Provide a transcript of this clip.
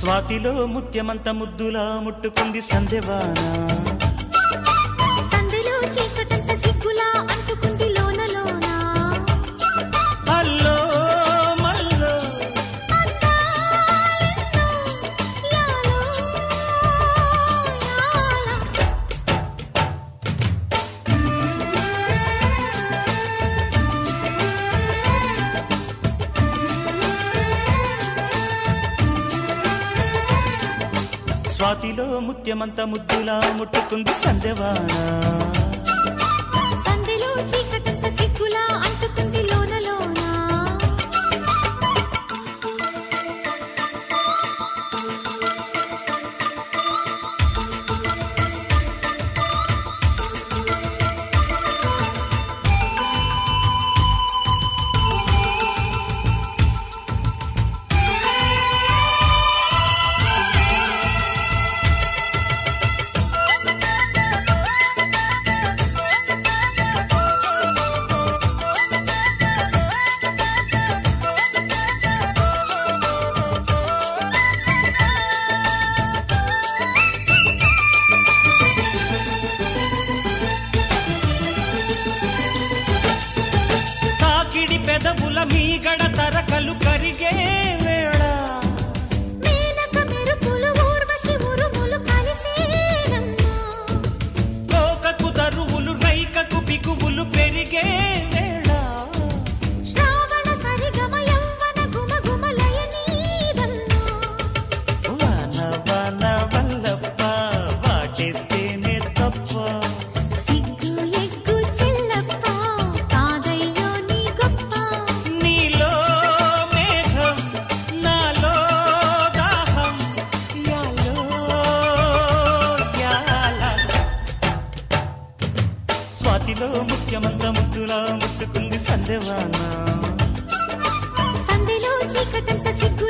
స్వాతిలో ముత్యమంత ముద్దులా ముట్టుకుంది సందెవాన సందులో చీకటంత సిగ్గులా అంటుకుంది లోన లోన అల్లో మల్లో అందాలెన్నో యాలో యాల స్వాతిలో ముత్యమంత ముద్దులా ముట్టుకుంది సందెవాన సందులో చీకటంత సిగ్గులా అంటుకుంది లోన లోన తాకిడి పెదవుల మీగడ తరకలు కరిగే వేళ మేనక మెరుపులు ఊర్వశి ఉరుములు కలిసేనమ్మా కోకకు దరువులు రైకకు బిగువులు పెరిగే వేళ శ్రావణ సరిగమ యవ్వన గుమ గుమలయ నీదన్నా వాన వాన వల్లప్ప వాటేస్తేనే తప్ప సిగ్గు ఎగ్గు చెల్లప్ప కాదయ్యో నీ గొప్ప నీలో మేఘం నాలో దాహం యాలో యాల స్వాతిలో ముఖ్యమంత ముద్దులా ముట్టుకుంది సందెవాన సంధిలో చీకటంత సిగ్గు